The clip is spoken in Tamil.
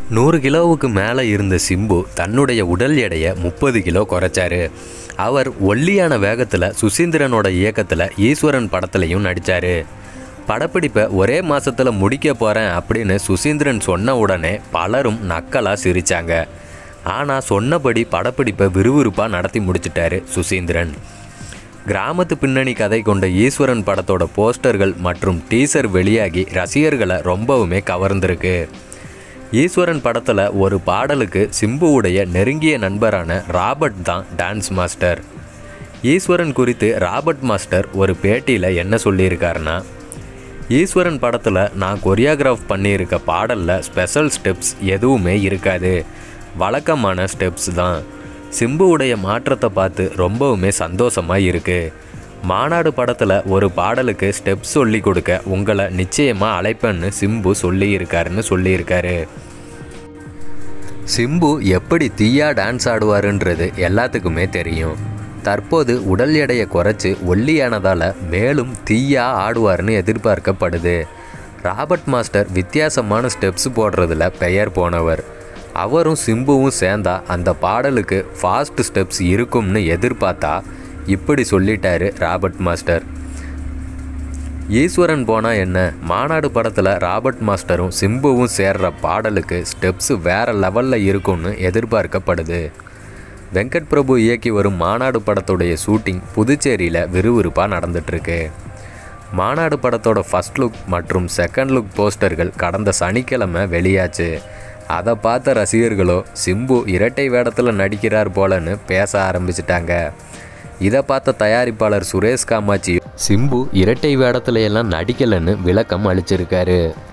நூறு கிலோவுக்கு மேலே இருந்த சிம்பு தன்னுடைய உடல் எடையை முப்பது கிலோ குறைச்சாரு அவர் ஒல்லியான வேகத்தில் சுசீந்திரனோட இயக்கத்தில் ஈஸ்வரன் படத்துலையும் நடித்தார் படப்பிடிப்பை ஒரே மாசத்தில் முடிக்க போகிறேன் அப்படின்னு சுசீந்திரன் சொன்ன உடனே பலரும் நக்கலாக சிரித்தாங்க ஆனால் சொன்னபடி படப்பிடிப்பை விறுவிறுப்பாக நடத்தி முடிச்சிட்டாரு சுசீந்திரன் கிராமத்து பின்னணி கதை கொண்ட ஈஸ்வரன் படத்தோட போஸ்டர்கள் மற்றும் டீசர் வெளியாகி ரசிகர்களை ரொம்பவுமே கவர்ந்திருக்கு ஈஸ்வரன் படத்தில் ஒரு பாடலுக்கு சிம்புவுடைய நெருங்கிய நண்பரான ராபர்ட் தான் டான்ஸ் மாஸ்டர் ஈஸ்வரன் குறித்து ராபர்ட் மாஸ்டர் ஒரு பேட்டியில் என்ன சொல்லியிருக்காருன்னா ஈஸ்வரன் படத்தில் நான் கொரியோகிராஃப் பண்ணியிருக்க பாடலில் ஸ்பெஷல் ஸ்டெப்ஸ் எதுவுமே இருக்காது வழக்கமான ஸ்டெப்ஸ் தான் சிம்புவுடைய மாற்றத்தை பார்த்து ரொம்பவுமே சந்தோஷமாக இருக்குது மாநாடு படத்தில் ஒரு பாடலுக்கு ஸ்டெப்ஸ் சொல்லி கொடுக்க உங்களை நிச்சயமாக அழைப்பேன்னு சிம்பு சொல்லியிருக்காருன்னு சொல்லியிருக்காரு சிம்பு எப்படி தீயா டான்ஸ் ஆடுவாருன்றது எல்லாத்துக்குமே தெரியும் தற்போது உடல் எடையை குறைச்சி ஒல்லியானதால் மேலும் தீயா ஆடுவார்னு எதிர்பார்க்கப்படுது ராபர்ட் மாஸ்டர் வித்தியாசமான ஸ்டெப்ஸ் போடுறதுல பெயர் போனவர் அவரும் சிம்புவும் சேர்ந்தா அந்த பாடலுக்கு ஃபாஸ்ட் ஸ்டெப்ஸ் இருக்கும்னு எதிர்பார்த்தா இப்படி சொல்லிட்டாரு ராபர்ட் மாஸ்டர் ஈஸ்வரன் போனா என்ன மாநாடு படத்தில் ராபர்ட் மாஸ்டரும் சிம்புவும் சேர்ற பாடலுக்கு ஸ்டெப்ஸ் வேற லெவலில் இருக்கும்னு எதிர்பார்க்கப்படுது வெங்கட் பிரபு இயக்கி வரும் மாநாடு படத்துடைய ஷூட்டிங் புதுச்சேரியில் விறுவிறுப்பாக நடந்துட்டுருக்கு மாநாடு படத்தோட ஃபர்ஸ்ட் லுக் மற்றும் செகண்ட் லுக் போஸ்டர்கள் கடந்த சனிக்கிழமை வெளியாச்சு அதை பார்த்த ரசிகர்களோ சிம்பு இரட்டை வேடத்தில் நடிக்கிறார் போலன்னு பேச ஆரம்பிச்சிட்டாங்க இதை பார்த்த தயாரிப்பாளர் சுரேஷ் காமாட்சி சிம்பு இரட்டை வேடத்துல எல்லாம் நடிக்கலைன்னு விளக்கம் அளிச்சிருக்காரு